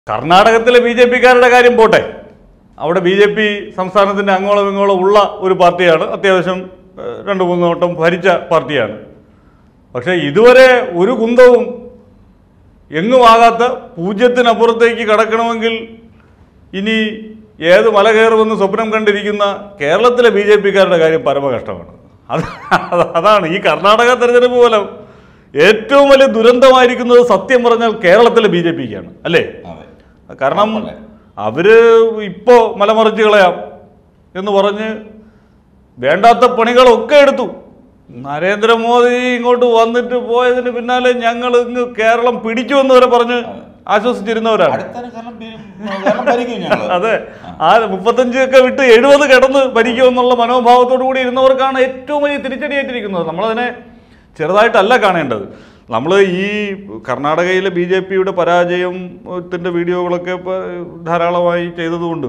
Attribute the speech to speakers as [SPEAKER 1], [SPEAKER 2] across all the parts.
[SPEAKER 1] കർണാടകത്തിലെ B J പിക്കാരുടെ കാര്യം പോട്ടെ അവിടെ ബി ജെ പി സംസ്ഥാനത്തിൻ്റെ അങ്ങോളം ഇങ്ങോളം ഉള്ള ഒരു പാർട്ടിയാണ് അത്യാവശ്യം ഏഹ്, രണ്ട് മൂന്ന് വട്ടം ഭരിച്ച പാർട്ടിയാണ് പക്ഷേ ഇതുവരെ ഒരു കുന്തവും എങ്ങുമാകാത്ത പൂജ്യത്തിനപ്പുറത്തേക്ക് കടക്കണമെങ്കിൽ ഇനി ഏത് മല കയറുമെന്ന് സ്വപ്നം കണ്ടിരിക്കുന്ന കേരളത്തിലെ ബി ജെ പിക്കാരുടെ കാര്യം പരമകഷ്ടമാണ് അത് അതാണ് ഈ കർണാടക തെരഞ്ഞെടുപ്പ് മൂലം ഏറ്റവും വലിയ ദുരന്തമായിരിക്കുന്നത് സത്യം പറഞ്ഞാൽ കേരളത്തിലെ ബി ജെ പിക്കാണ് അല്ലേ
[SPEAKER 2] അതെ
[SPEAKER 1] കാരണം
[SPEAKER 2] ഉറപ്പല്ലേ?
[SPEAKER 1] അവര് ഇപ്പോ മലമറിച്ച് കളയാം എന്ന് പറഞ്ഞ് വേണ്ടാത്ത പണികളൊക്കെ എടുത്തു നരേന്ദ്രമോദി ഇങ്ങോട്ട് വന്നിട്ട് പോയതിന് പിന്നാലെ ഞങ്ങൾ ഇങ്ങ് കേരളം പിടിച്ചു എന്ന് വരെ പറഞ്ഞ് ആശ്വസിച്ചിരുന്നവരാണ്
[SPEAKER 2] അടുത്ത കാലം പി- കേരളം ഭരിക്കും ഞങ്ങള്
[SPEAKER 1] അതെ ആ മുപ്പത്തഞ്ച് ഒക്കെ വിട്ട് എഴുപത് കിടന്ന് ഭരിക്കുമെന്നുള്ള മനോഭാവത്തോടു കൂടി ഇരുന്നവർക്കാണ് ഏറ്റവും വലിയ തിരിച്ചടിയേറ്റിരിക്കുന്നത് നമ്മളതിനെ ചെറുതായിട്ടല്ല കാണേണ്ടത് നമ്മൾ ഈ കർണാടകയിലെ ബി ജെ പിയുടെ പരാജയത്തിൻ്റെ വീഡിയോകളൊക്കെ ഇപ്പോൾ ധാരാളമായി ചെയ്തതുകൊണ്ട്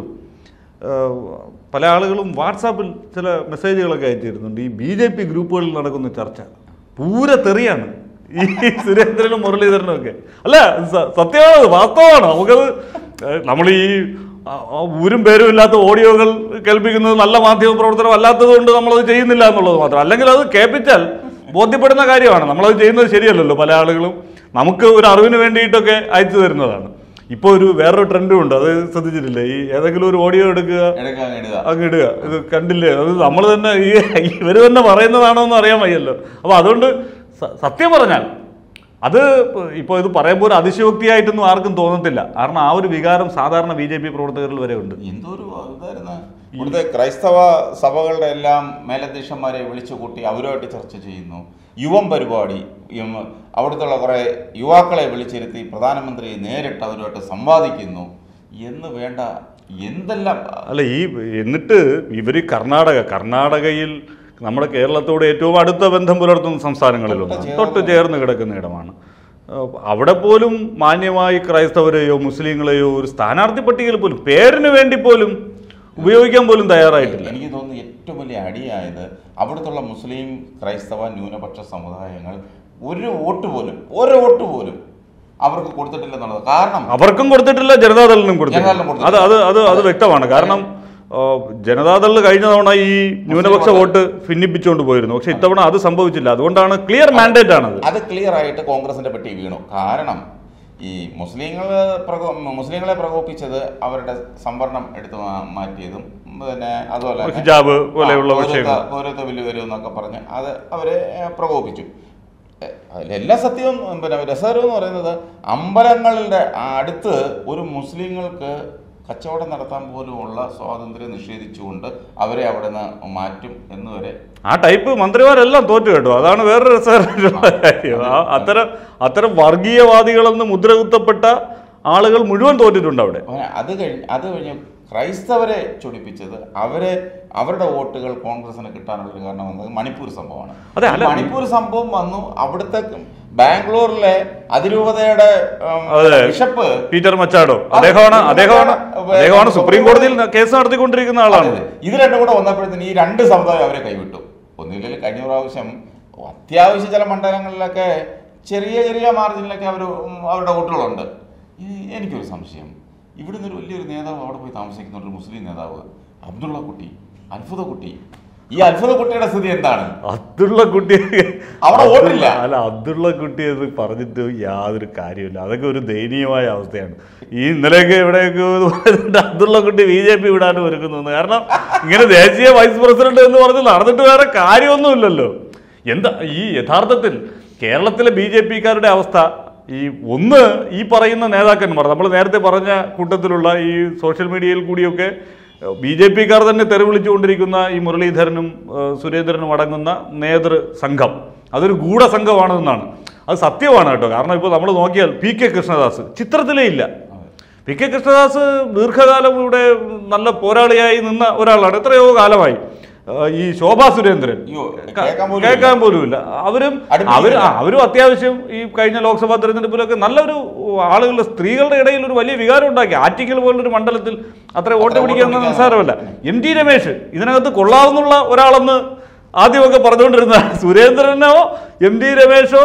[SPEAKER 1] ഏഹ്, പല ആളുകളും വാട്സാപ്പിൽ ചില മെസ്സേജുകളൊക്കെ അയച്ചിരുന്നുണ്ട് ഈ ബി ജെ പി ഗ്രൂപ്പുകളിൽ നടക്കുന്ന ചർച്ച പൂര തെറിയാണ് ഈ സുരേന്ദ്രനും മുരളീധരനും ഒക്കെ അല്ല സ- സത്യമാണ് വാസ്തവമാണ് നമുക്കത് നമ്മൾ ഈ ആ, ആ ഊരും പേരും ഇല്ലാത്ത ഓഡിയോകൾ കേൾപ്പിക്കുന്നത് നല്ല മാധ്യമ പ്രവർത്തനം അല്ലാത്തത് കൊണ്ട് നമ്മളത് ചെയ്യുന്നില്ല എന്നുള്ളത് മാത്രം അല്ലെങ്കിൽ അത് കേൾപ്പിച്ചാൽ ബോധ്യപ്പെടുന്ന കാര്യമാണ് നമ്മളത് ചെയ്യുന്നത് ശരിയല്ലല്ലോ പല ആളുകളും നമുക്ക് ഒരു അറിവിന് വേണ്ടിയിട്ടൊക്കെ അയച്ചു തരുന്നതാണ് ഇപ്പോൾ ഒരു വേറൊരു ട്രെൻഡും ഉണ്ട് അത് ശ്രദ്ധിച്ചിട്ടില്ലേ ഈ ഏതെങ്കിലും ഒരു ഓഡിയോ എടുക്കുക
[SPEAKER 2] എടുക്കാൻ ഇടുക
[SPEAKER 1] അങ്ങ് ഇടുക ഇത് കണ്ടില്ലേ അത് നമ്മൾ തന്നെ ഈ ഇവർ തന്നെ പറയുന്നതാണോ എന്ന് അറിയാൻ വയ്യല്ലോ അപ്പോൾ അതുകൊണ്ട് സ- സത്യം പറഞ്ഞാൽ അത് ഇപ്പോൾ ഇത് പറയുമ്പോൾ ഒരു അതിശയോക്തിയായിട്ടൊന്നും ആർക്കും തോന്നത്തില്ല കാരണം ആ ഒരു വികാരം സാധാരണ ബി ജെ പി പ്രവർത്തകരിൽ വരെ ഉണ്ട്
[SPEAKER 2] എന്തോ ഒരു ഇതായിരുന്നു ഇവിടുത്തെ ക്രൈസ്തവ സഭകളുടെ എല്ലാം മേലധ്യക്ഷന്മാരെ വിളിച്ചു കൂട്ടി അവരുമായിട്ട് ചർച്ച ചെയ്യുന്നു യുവം പരിപാടി യും- അവിടുത്തെ കുറെ യുവാക്കളെ വിളിച്ചിരുത്തി പ്രധാനമന്ത്രി നേരിട്ട് അവരുമായിട്ട് സംവാദിക്കുന്നു എന്ന് വേണ്ട എന്തെല്ലാം
[SPEAKER 1] അല്ല ഈ എന്നിട്ട് ഇവർ കർണാടക കർണാടകയിൽ നമ്മുടെ കേരളത്തോട് ഏറ്റവും അടുത്ത ബന്ധം പുലർത്തുന്ന സംസ്ഥാനങ്ങളിലൊന്നാണ്
[SPEAKER 2] തൊട്ട്
[SPEAKER 1] തൊട്ട് ചേർന്ന് കിടക്കുന്ന ഇടമാണ് ഏഹ് അവിടെ പോലും മാന്യമായി ക്രൈസ്തവരെയോ മുസ്ലിങ്ങളെയോ ഒരു സ്ഥാനാർത്ഥി പട്ടികയിൽ പോലും പേരിന് വേണ്ടി പോലും ഉപയോഗിക്കാൻ പോലും തയ്യാറായിട്ടില്ല
[SPEAKER 2] എനിക്ക് തോന്നുന്നു ഏറ്റവും വലിയ അടിയായത് അവിടുത്തുള്ള മുസ്ലിം ക്രൈസ്തവ ന്യൂനപക്ഷ സമുദായങ്ങൾ ഒരു വോട്ട് പോലും ഒരു വോട്ട് പോലും അവർക്ക് കൊടുത്തിട്ടില്ലെന്നുള്ളത് കാരണം
[SPEAKER 1] അവർക്കും കൊടുത്തിട്ടില്ല ജനതാദളിനും കൊടുത്തിട്ടില്ല
[SPEAKER 2] ജനതാദളിനും
[SPEAKER 1] അത് അത് അത് അത് വ്യക്തമാണ് കാരണം ഏഹ്, ജനതാദൾ കഴിഞ്ഞ തവണ ഈ ന്യൂനപക്ഷ വോട്ട് ഭിന്നിപ്പിച്ചുകൊണ്ട് പോയിരുന്നു പക്ഷെ ഇത്തവണ അത് സംഭവിച്ചില്ല അതുകൊണ്ടാണ് ക്ലിയർ മാൻഡേറ്റ് ആണത്
[SPEAKER 2] അത് ക്ലിയർ ആയിട്ട് കോൺഗ്രസിന്റെ പെട്ടി വീണു കാരണം ഈ മുസ്ലിങ്ങൾ പ്രകോ മുസ്ലിങ്ങളെ പ്രകോപിപ്പിച്ചത് അവരുടെ സംവരണം എടുത്തു മാ- മാറ്റിയതും പിന്നെ അതുപോലെ തന്നെ
[SPEAKER 1] ഹിജാബ് പോലെയുള്ള
[SPEAKER 2] ആ, പൗരത്വ-
[SPEAKER 1] വിഷയങ്ങൾ
[SPEAKER 2] പൗരത്വ ബില്ല് വരും എന്നൊക്കെ പറഞ്ഞ് അത് അവരെ ഏ, പ്രകോപിപ്പിച്ചു എ, അതിലെല്ലാ സത്യവും പിന്നെ രസകരം എന്ന് പറയുന്നത് അമ്പലങ്ങളുടെ അടുത്ത് ഒരു മുസ്ലിങ്ങൾക്ക് കച്ചവടം നടത്താൻ പോലുമുള്ള സ്വാതന്ത്ര്യം നിഷേധിച്ചുകൊണ്ട് അവരെ അവിടെ നിന്ന് മാറ്റും എന്ന് വരെ
[SPEAKER 1] ആ ടൈപ്പ് മന്ത്രിമാരെല്ലാം തോറ്റു കേട്ടോ അതാണ് വേറൊരു രസകരമായിട്ടുള്ള കാര്യം ആ അത്തരം അത്തരം വർഗീയവാദികളെന്ന് മുദ്ര കുത്തപ്പെട്ട ആളുകൾ മുഴുവൻ തോറ്റിട്ടുണ്ട് അവിടെ
[SPEAKER 2] അങ്ങനെ അത് കഴിഞ്ഞ് അത് കഴിഞ്ഞ് ക്രൈസ്തവരെ ചൊടിപ്പിച്ചത് അവരെ അവരുടെ വോട്ടുകൾ കോൺഗ്രസിന് കിട്ടാനുള്ള ഒരു കാരണം വന്നത് മണിപ്പൂർ സംഭവമാണ്
[SPEAKER 1] അതെ,
[SPEAKER 2] ഈ
[SPEAKER 1] അല്ല-
[SPEAKER 2] മണിപ്പൂർ സംഭവം വന്നു അവിടുത്തെ ബാംഗ്ലൂരിലെ അതിരൂപതയുടെ ഉം,
[SPEAKER 1] അതെ.
[SPEAKER 2] ബിഷപ്പ്
[SPEAKER 1] പീറ്റർ മച്ചാടോ അദ്ദേഹമാണ് അദ്ദേഹമാണ് അദ്ദേഹമാണ് സുപ്രീം കോടതിയിൽ കേസ് നടത്തിക്കൊണ്ടിരിക്കുന്ന ആളാണ്
[SPEAKER 2] അതെ, ഇത് രണ്ടും കൂടെ വന്നപ്പോഴത്തേന് ഈ രണ്ട് സമുദായം അവരെ കൈവിട്ടു ഒന്നുമില്ലെങ്കിൽ കഴിഞ്ഞ പ്രാവശ്യം അത്യാവശ്യ ചില മണ്ഡലങ്ങളിലൊക്കെ ചെറിയ ചെറിയ മാർജിനിലൊക്കെ അവർ അവരുടെ വോട്ടുകളുണ്ട് ഇനി എനിക്കൊരു സംശയം ഇവിടുന്ന് ഒരു വലിയൊരു നേതാവ് അവിടെ പോയി താമസിക്കുന്ന ഒരു മുസ്ലിം നേതാവ് അബ്ദുള്ള കുട്ടി അത്ഭുത കുട്ടി ഈ അത്ഭുത കുട്ടിയുടെ സ്ഥിതി എന്താണ്
[SPEAKER 1] അബ്ദുള്ള കുട്ടി
[SPEAKER 2] അവിടെ വോട്ടില്ല.
[SPEAKER 1] അല്ല അബ്ദുള്ള കുട്ടി എന്ന് പറഞ്ഞിട്ട് യാതൊരു കാര്യമില്ല അതൊക്കെ ഒരു ദയനീയമായ അവസ്ഥയാണ് ഈ ഇന്നലെയൊക്കെ എവിടെയൊക്കെ പറയുന്നുണ്ട് അബ്ദുള്ള കുട്ടി ബി ജെ പി വിടാനും ഒരുക്കുന്നു കാരണം ഇങ്ങനെ ദേശീയ വൈസ് പ്രസിഡന്റ് എന്ന് പറഞ്ഞ് നടന്നിട്ട് വേറെ കാര്യമൊന്നുമില്ലല്ലോ എന്താ ഈ യഥാർത്ഥത്തിൽ കേരളത്തിലെ ബി ജെ പിക്കാരുടെ അവസ്ഥ ഈ ഒന്ന് ഈ പറയുന്ന നേതാക്കന്മാർ നമ്മൾ നേരത്തെ പറഞ്ഞ കൂട്ടത്തിലുള്ള ഈ സോഷ്യൽ മീഡിയയിൽ കൂടിയൊക്കെ ബി ജെ പിക്കാർ തന്നെ തെറി വിളിച്ചുകൊണ്ടിരിക്കുന്ന ഈ മുരളീധരനും ഏഹ്, സുരേന്ദ്രനും അടങ്ങുന്ന നേതൃ സംഘം അതൊരു ഗൂഢസംഘമാണെന്നാണ് അത് സത്യമാണ് കേട്ടോ കാരണം ഇപ്പോൾ നമ്മൾ നോക്കിയാൽ പി കെ കൃഷ്ണദാസ് ചിത്രത്തിലേ ഇല്ല പി കെ കൃഷ്ണദാസ് ദീർഘകാലം ഇവിടെ നല്ല പോരാളിയായി നിന്ന ഒരാളാണ് എത്രയോ കാലമായി ഏഹ്, ഈ ശോഭാ സുരേന്ദ്രൻ
[SPEAKER 2] അയ്യോ, കേൾക്കാൻ പോലും
[SPEAKER 1] കേൾക്കാൻ പോലുമില്ല അവരും
[SPEAKER 2] അടുപ്പിക്കില്ല.
[SPEAKER 1] അവർ ആ, അവരും അത്യാവശ്യം ഈ കഴിഞ്ഞ ലോക്സഭാ തെരഞ്ഞെടുപ്പിലൊക്കെ നല്ലൊരു ആളുകളുടെ സ്ത്രീകളുടെ ഇടയിൽ ഒരു വലിയ വികാരം ഉണ്ടാക്കി ആറ്റിക്കൽ പോലൊരു മണ്ഡലത്തിൽ അത്ര വോട്ട്
[SPEAKER 2] വോട്ട്
[SPEAKER 1] പിടിക്കുന്ന
[SPEAKER 2] പിടിക്കാൻ
[SPEAKER 1] നിസ്സാരമല്ല എം ടി രമേശ് ഇതിനകത്ത് കൊള്ളാവുന്നുള്ള ഒരാളെന്ന് ആദ്യമൊക്കെ പറഞ്ഞുകൊണ്ടിരുന്ന സുരേന്ദ്രനോ എം ടി രമേശോ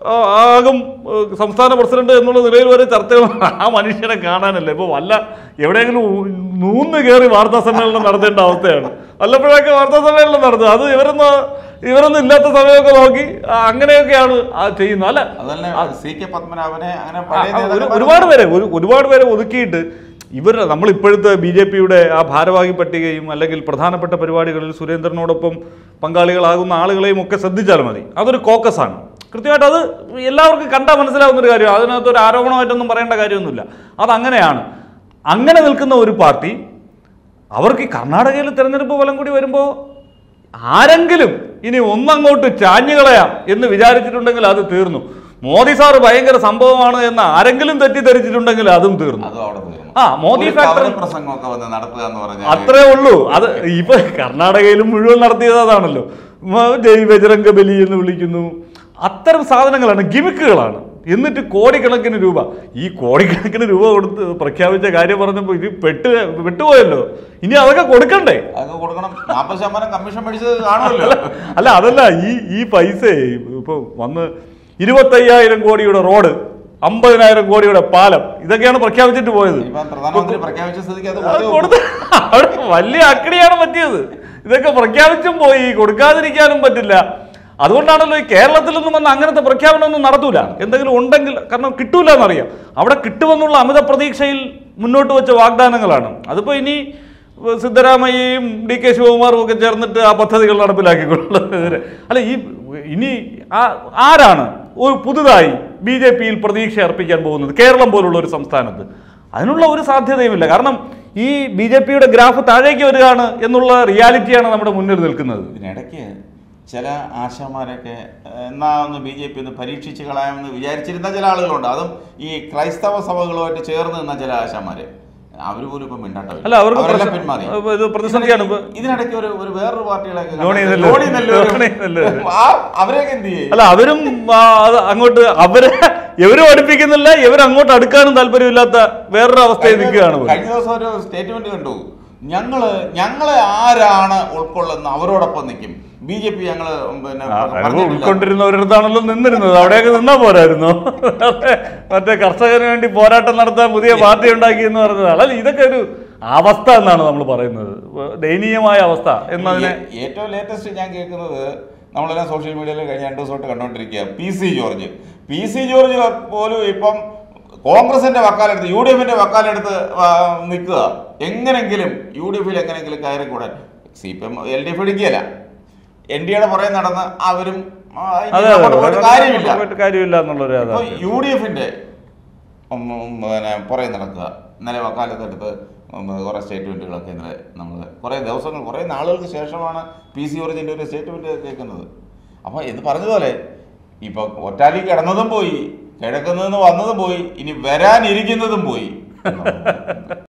[SPEAKER 1] ആ, ആകും ഏഹ്, സംസ്ഥാന പ്രസിഡന്റ് എന്നുള്ള നിലയിൽ വരെ ചർച്ചകൾ ആ മനുഷ്യനെ കാണാനല്ലേ ഇപ്പോൾ വല്ല എവിടെയെങ്കിലും ഊ- നൂന്ന് കയറി വാർത്താ സമ്മേളനം നടത്തേണ്ട അവസ്ഥയാണ് വല്ലപ്പോഴൊക്കെ വാർത്താ സമ്മേളനം നടത്തുക അത് ഇവരൊന്നും ഇവരൊന്നും ഇല്ലാത്ത സമയമൊക്കെ നോക്കി ആ, അങ്ങനെയൊക്കെയാണ് ആ ചെയ്യുന്നത് അല്ല
[SPEAKER 2] അതല്ല സി കെ പത്മനാഭനെ അങ്ങനെ
[SPEAKER 1] ആ,
[SPEAKER 2] പഴയ
[SPEAKER 1] ആ, ഒരു-
[SPEAKER 2] നേതാക്കന്മാരെ-
[SPEAKER 1] ഒരുപാട് പേരെ ഒരു ഒരുപാട് പേരെ ഒതുക്കിയിട്ട് ഇവർ നമ്മൾ ഇപ്പോഴത്തെ ബി ജെ പിയുടെ ആ ഭാരവാഹി പട്ടികയും അല്ലെങ്കിൽ പ്രധാനപ്പെട്ട പരിപാടികളിൽ സുരേന്ദ്രനോടൊപ്പം പങ്കാളികളാകുന്ന ആളുകളെയും ഒക്കെ ശ്രദ്ധിച്ചാൽ മതി അതൊരു കോക്കസ് ആണ് കൃത്യമായിട്ട് അത് എല്ലാവർക്കും കണ്ടാൽ മനസ്സിലാവുന്ന ഒരു കാര്യമാണ് അതിനകത്ത് ഒരു ആരോപണമായിട്ടൊന്നും പറയേണ്ട കാര്യമൊന്നുമില്ല അതങ്ങനെയാണ് അങ്ങനെ നിൽക്കുന്ന ഒരു പാർട്ടി അവർക്ക് ഈ കർണാടകയിൽ തെരഞ്ഞെടുപ്പ് ഫലം കൂടി വരുമ്പോൾ ആരെങ്കിലും ഇനി ഒന്നങ്ങോട്ട് ചാഞ്ഞുകളയാം എന്ന് വിചാരിച്ചിട്ടുണ്ടെങ്കിൽ അത് തീർന്നു മോദി സാറ് ഭയങ്കര സംഭവമാണ് എന്ന് ആരെങ്കിലും തെറ്റിദ്ധരിച്ചിട്ടുണ്ടെങ്കിൽ അതും തീർന്നു
[SPEAKER 2] അതും അവിടെ തീർന്നു
[SPEAKER 1] ആ, മോദി
[SPEAKER 2] ഒരു
[SPEAKER 1] ഫാക്ടർ-
[SPEAKER 2] കവല പ്രസംഗമൊക്കെ വന്ന് നടത്തുക എന്ന് പറഞ്ഞാൽ
[SPEAKER 1] അത്രേ ഉള്ളൂ അത് ഇപ്പൊ കർണാടകയിലും മുഴുവൻ നടത്തിയത് അതാണല്ലോ മ- ജയ് ബജരംഗ ബലി എന്ന് വിളിക്കുന്നു അത്തരം സാധനങ്ങളാണ് ഗിമിക്കുകളാണ് എന്നിട്ട് കോടിക്കണക്കിന് രൂപ ഈ കോടിക്കണക്കിന് രൂപ കൊടുത്ത് പ്രഖ്യാപിച്ച കാര്യം പറഞ്ഞപ്പോൾ ഇത് പെട്ട് പെട്ടുപോയല്ലോ ഇനി അതൊക്കെ കൊടുക്കണ്ടേ
[SPEAKER 2] അതൊക്കെ കൊടുക്കണം നാൽപ്പത് ശതമാനം കമ്മീഷൻ മേടിച്ചത് കാണുമല്ലോ
[SPEAKER 1] അല്ല അതല്ല ഈ ഈ പൈസ ഇപ്പൊ വന്ന് ഇരുപത്തയ്യായിരം കോടിയുടെ റോഡ് അമ്പതിനായിരം കോടിയുടെ പാലം ഇതൊക്കെയാണ് പ്രഖ്യാപിച്ചിട്ട് പോയത്
[SPEAKER 2] ഇനിയിപ്പം പ്രധാനമന്ത്രി പ്രഖ്യാപിച്ച സ്ഥിതിക്ക് അത്
[SPEAKER 1] അത്
[SPEAKER 2] കൊടുത്തു
[SPEAKER 1] കൊടുത്ത് അവിടെ വലിയ അക്കടിയാണ് പറ്റിയത് ഇതൊക്കെ പ്രഖ്യാപിച്ചും പോയി കൊടുക്കാതിരിക്കാനും പറ്റില്ല അതുകൊണ്ടാണല്ലോ ഈ കേരളത്തിലൊന്നും വന്ന് അങ്ങനത്തെ പ്രഖ്യാപനമൊന്നും നടത്തൂല എന്തെങ്കിലും ഉണ്ടെങ്കിൽ കാരണം കിട്ടൂല എന്നറിയാം അവിടെ കിട്ടുമെന്നുള്ള അമിത പ്രതീക്ഷയിൽ മുന്നോട്ട് വെച്ച വാഗ്ദാനങ്ങളാണ് അതിപ്പോ ഇനി സിദ്ധരാമയ്യയും ഡി കെ ശിവകുമാറും ഒക്കെ ചേർന്നിട്ട് ആ പദ്ധതികൾ നടപ്പിലാക്കിക്കൊള്ളുന്നത് അല്ല ഈ ഇനി ആ- ആരാണ് ഒരു പുതുതായി ബി ജെ പിയിൽ പ്രതീക്ഷ അർപ്പിക്കാൻ പോകുന്നത് കേരളം പോലുള്ള ഒരു സംസ്ഥാനത്ത് അതിനുള്ള ഒരു സാധ്യതയുമില്ല കാരണം ഈ ബി ജെ പിയുടെ ഗ്രാഫ് താഴേക്ക് വരികയാണ് എന്നുള്ള റിയാലിറ്റിയാണ് നമ്മുടെ മുന്നിൽ നിൽക്കുന്നത്
[SPEAKER 2] ഇതിനിടയ്ക്ക് ചില ആശാമാരൊക്കെ ഏഹ്, എന്നാ ഒന്ന് ബി ജെ പി ഒന്ന് പരീക്ഷിച്ച് കളയാമെന്ന് വിചാരിച്ചിരുന്ന ചില ആളുകളുണ്ട് അതും ഈ ക്രൈസ്തവ സഭകളുമായിട്ട് ചേർന്ന് നിന്ന ചില ആശാമാര് അവർ പോലും ഇപ്പം മിണ്ടാട്ടമില്ല
[SPEAKER 1] അല്ല അവർക്ക്
[SPEAKER 2] അവരെല്ലാം
[SPEAKER 1] പ്രശ്നം-
[SPEAKER 2] പിന്മാറി
[SPEAKER 1] ഇത് പ്രതിസന്ധിയാണ് ഇപ്പൊ.
[SPEAKER 2] ഇതിനിടയ്ക്ക് ഒരു ഒരു വേറൊരു പാർട്ടികളൊക്കെ
[SPEAKER 1] ജോണി
[SPEAKER 2] കണ്ടിട്ട്
[SPEAKER 1] നെല്ലൂർ.
[SPEAKER 2] ജോണി നെല്ലൂരും
[SPEAKER 1] ജോണി നെല്ലൂർ.
[SPEAKER 2] ആ അവരെയൊക്കെ എന്ത് ചെയ്യും
[SPEAKER 1] അല്ല അവരും ആ, അത് അങ്ങോട്ട് അവരെ ഇവരും അടുപ്പിക്കുന്നില്ല ഇവർ അങ്ങോട്ട് അടുക്കാനും താല്പര്യമില്ലാത്ത വേറൊരു അവസ്ഥയിൽ നിൽക്കുകയാണ് ഇവർ.
[SPEAKER 2] കഴിഞ്ഞ ദിവസം ഒരു സ്റ്റേറ്റ്മെന്റ് കണ്ടു ഞങ്ങള് ഞങ്ങളെ ആരാണ് ഉൾക്കൊള്ളുന്ന അവരോടൊപ്പം നിൽക്കും ബി ജെ പി ഞങ്ങള് പിന്നെ
[SPEAKER 1] ആ, അതിപ്പോ
[SPEAKER 2] പറഞ്ഞിട്ടില്ല.
[SPEAKER 1] ഉൾക്കൊണ്ടിരുന്നവരിടത്താണല്ലോ നിന്നിരുന്നത് അവിടെയൊക്കെ നിന്നാ പോരായിരുന്നു മറ്റേ കർഷകന് വേണ്ടി പോരാട്ടം നടത്താൻ പുതിയ പാർട്ടി ഉണ്ടാക്കി എന്ന് പറഞ്ഞതാണ് അല്ല ഇതൊക്കെ ഒരു അവസ്ഥ എന്നാണ് നമ്മൾ പറയുന്നത് ദയനീയമായ അവസ്ഥ എന്നതിനെ
[SPEAKER 2] ഏ- ഏറ്റവും ലേറ്റസ്റ്റ് ഞാൻ കേൾക്കുന്നത് നമ്മളെല്ലാം സോഷ്യൽ മീഡിയയിൽ കഴിഞ്ഞ രണ്ടു ദിവസമായിട്ട് കണ്ടുകൊണ്ടിരിക്കുക P C George P C George പോലും ഇപ്പം കോൺഗ്രസിന്റെ വക്കാലെടുത്ത് യു ഡി എഫിന്റെ വക്കാലെടുത്ത് നിൽക്കുക എങ്ങനെങ്കിലും യു ഡി എഫിൽ എങ്ങനെങ്കിലും കയറിക്കൂടാൻ C P M L D F ഇടിക്കുകയല്ല എൻ ഡി എയുടെ പുറകെ നടന്ന് അവരും ആ, ഇനി
[SPEAKER 1] അതെ
[SPEAKER 2] അങ്ങോട്ട് പോയിട്ട് കാര്യമില്ല
[SPEAKER 1] പോയിട്ട് കാര്യമില്ല എന്നുള്ളൊരു
[SPEAKER 2] ഇപ്പൊ
[SPEAKER 1] യാഥാർത്ഥ്യം.
[SPEAKER 2] യു ഡി എഫിന്റെ പിന്നെ പുറകെ നടക്കുക ഇന്നലെ വക്കാലത്തെടുത്ത് കുറെ സ്റ്റേറ്റ്മെന്റുകളൊക്കെ ഇന്നലെ നമ്മൾ കുറേ ദിവസങ്ങൾ കുറേ നാളുകൾക്ക് ശേഷമാണ് പി സി ഒറിജിൻ്റെ ഒരു സ്റ്റേറ്റ്മെന്റ് കേൾക്കുന്നത് അപ്പോൾ എന്ന് പറഞ്ഞതുപോലെ ഇപ്പൊ ഒറ്റാലി കിടന്നതും പോയി കിടക്കുന്നതെന്ന് വന്നതും പോയി ഇനി വരാനിരിക്കുന്നതും പോയി